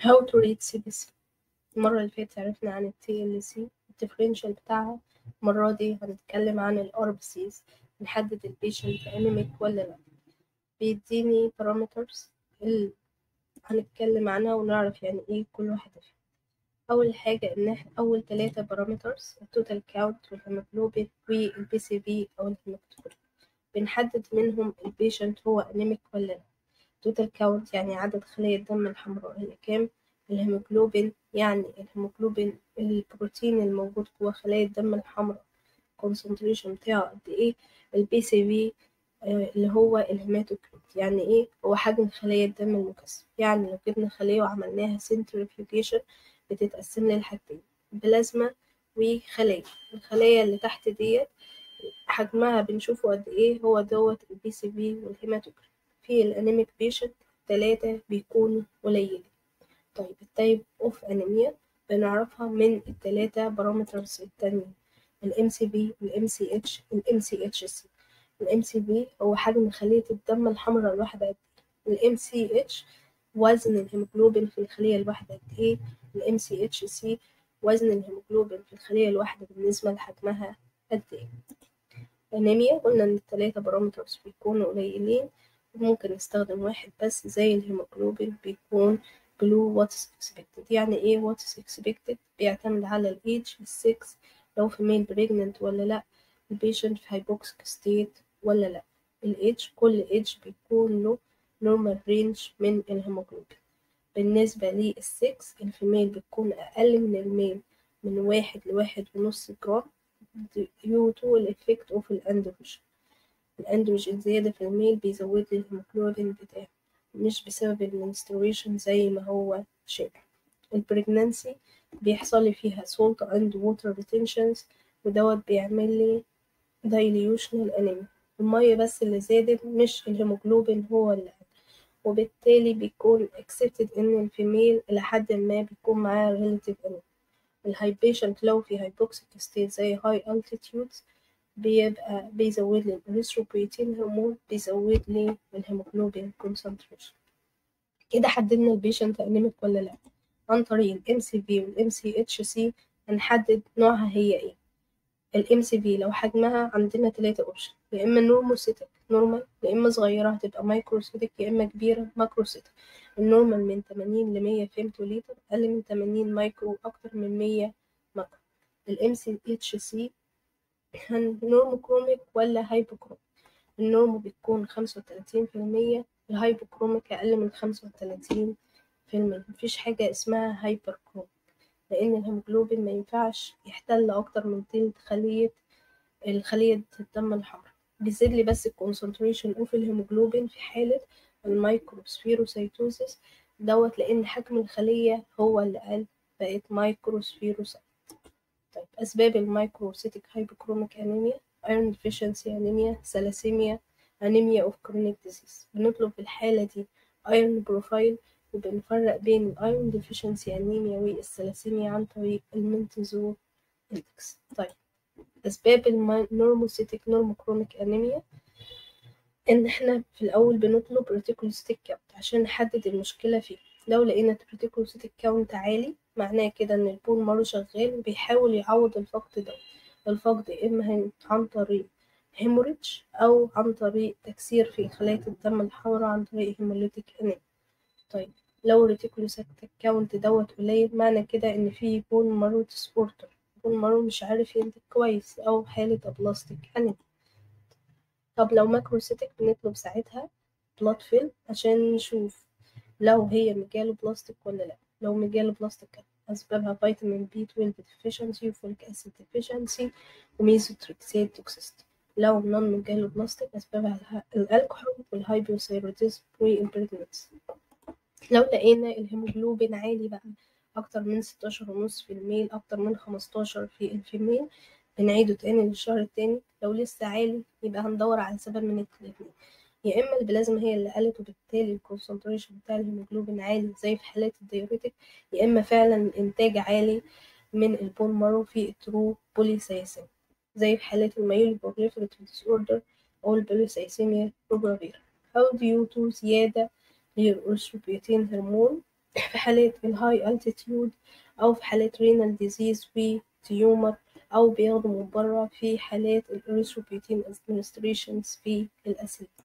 how to read CBC المرة اللي فاتت عرفنا عن ال TLC الديفرنشال بتاعها المرة دي هنتكلم عن ال RBCs نحدد البيشنت انيميك ولا لأ بيديني parameters اللي هنتكلم عنها ونعرف يعني ايه كل واحدة فيهم أول حاجة إن احنا أول تلاتة بارامترز التوتال كاونت والهيموجلوبين والبي سي بي أو الهيموجلوبين بنحدد منهم البيشنت هو انيميك ولا لأ توتال كاونت يعني عدد خلايا الدم الحمراء اللي كام الهيموجلوبين يعني الهيموجلوبين البروتين الموجود جوا خلايا الدم الحمراء الكونسنتريشن بتاعه قد ايه البي سي بي اللي هو الهيماتوكريت يعني ايه هو حجم خلايا الدم المكثف يعني لو جبنا خلية وعملناها سنترفيوجيشن بتتقسم لحاجتين بلازما وخلايا الخلايا اللي تحت ديت حجمها بنشوفه قد ايه هو دوت البي سي بي والهيماتوكريت في الانيميك بيشنت تلاتة بيكونوا قليلين طيب التايب اوف انيميا بنعرفها من التلاتة بارامترز التانيين الام سي بي الام سي اتش الام سي اتش سي الام سي بي هو حجم خلية الدم الحمراء الواحدة قد ايه الام سي اتش وزن الهيموجلوبين في الخلية الواحدة قد ايه الام سي اتش سي وزن الهيموجلوبين في الخلية الواحدة بالنسبة لحجمها قد ايه الانيميا قلنا ان التلاتة بارامترز بيكونوا قليلين وممكن نستخدم واحد بس زي الهيموجلوبين بيكون below what is expected يعني ايه what is expected بيعتمد على الايدج السكس لو فيميل pregnant ولا لا البيشنت في hypoxic state ولا لا الايدج كل ايدج بيكون له normal range من الهيموجلوبين بالنسبة للسكس الفيميل بتكون أقل من الميل من واحد لواحد ونص جرام due to الإفكت of الأندروجين الأندروجين زيادة في الميل بيزود لي الهيموجلوبين بتاعي مش بسبب المنستريشن زي ما هو شائع البريجنانسي بيحصل لي فيها salt and water retentions ودوت بيعمل لي dilutional anemia المية بس اللي زادت مش الهيموجلوبين هو اللي قل وبالتالي بيكون accepted إن الفيميل إلى حد ما بيكون معاه relative anemia الهايبيشنت لو في hypoxic state زي high altitudes بيبقى بيزود لي الريثروبويتين هرمون بيزود لي الهيموجلوبين concentration كده حددنا البيشنت انيميك ولا لا عن طريق الام سي بي والام سي اتش سي هنحدد نوعها هي ايه الام سي بي لو حجمها عندنا تلاتة اوبشن يا اما نورموسيتك نورمال يا اما صغيرة هتبقى مايكروسيتك يا اما كبيرة ماكروسيتك النورمال من 80 ل 100 فيمتوليتر اقل من 80 مايكرو اكتر من 100 ماكرو الام سي اتش سي نورموكروميك ولا هايبوكروميك النورمو بتكون خمسة وتلاتين في المية الهايبوكروميك أقل من خمسة وتلاتين في المية مفيش حاجة اسمها هايبر كروميك لأن الهيموجلوبين ما ينفعش يحتل أكتر من تلت خلية الخلية الدم الحمراء بيزيد لي بس الكونسنتريشن اوف الهيموجلوبين في حالة المايكروسفيروسيتوزيس دوت لأن حجم الخلية هو اللي قل بقت مايكروسفيروسيت طيب أسباب المايكروسيتك هايبوكروميك أنيميا iron deficiency أنيميا ثلاسيميا أنيميا of chronic disease بنطلب في الحالة دي iron بروفايل وبنفرق بين الايرون ديفيشنسي أنيميا والثلاسيميا عن طريق المنتزو اندكس طيب أسباب النورموسيتك نورموكروميك أنيميا إن إحنا في الأول بنطلب ريتيكولوسيتك كاونت عشان نحدد المشكلة فيه لو لقينا الريتيكولوسيتك كاونت عالي معناه كده إن البون مارو شغال وبيحاول يعوض الفقد ده الفقد إما عن طريق هيموريدج أو عن طريق تكسير في خلايا الدم الحمراء عن طريق هيموليتيك أنيميا طيب لو الريتيكولوسيتك كاونت دوت قليل معنى كده إن في بون مارو ديسبورتر بون مارو مش عارف ينتج كويس أو حالة أبلاستيك أنيميا طب لو ماكروسيتك بنطلب ساعتها بلاد فيلم عشان نشوف لو هي ميجالو بلاستيك ولا لأ لو ميجالو بلاستيك أسبابها فيتامين بي 12 deficiency وفوليك أسيد deficiency وميزوتريكسيت توكسيستي لو نون ميجالو بلاستيك أسبابها الألكحول والهايبوثايروديزم والبريجنسي لو لقينا الهيموجلوبين عالي بقى أكتر من ستاشر ونص في الميل أكتر من خمستاشر في الفيميل بنعيده تاني للشهر التاني لو لسه عالي يبقى هندور على سبب من الاتنين يا اما البلازما هي اللي قلت وبالتالي الكونسنتريشن بتاع الهيموجلوبين عالي زي في حالات الديوريتك يا اما فعلا الانتاج عالي من البون مارو في الترو بوليسايسين زي في حالات المايل بروجريفريتيف ديس اوردر او البوليسايسيميا بروجرافيرا او ديو تو زياده للأرثروبيوتين هرمون في حالات الهاي التيتيود أو في حالات رينال ديزيز وتيومر أو بياخدوا من برا في حالات الإريثروبيوتين administrations في الأسيد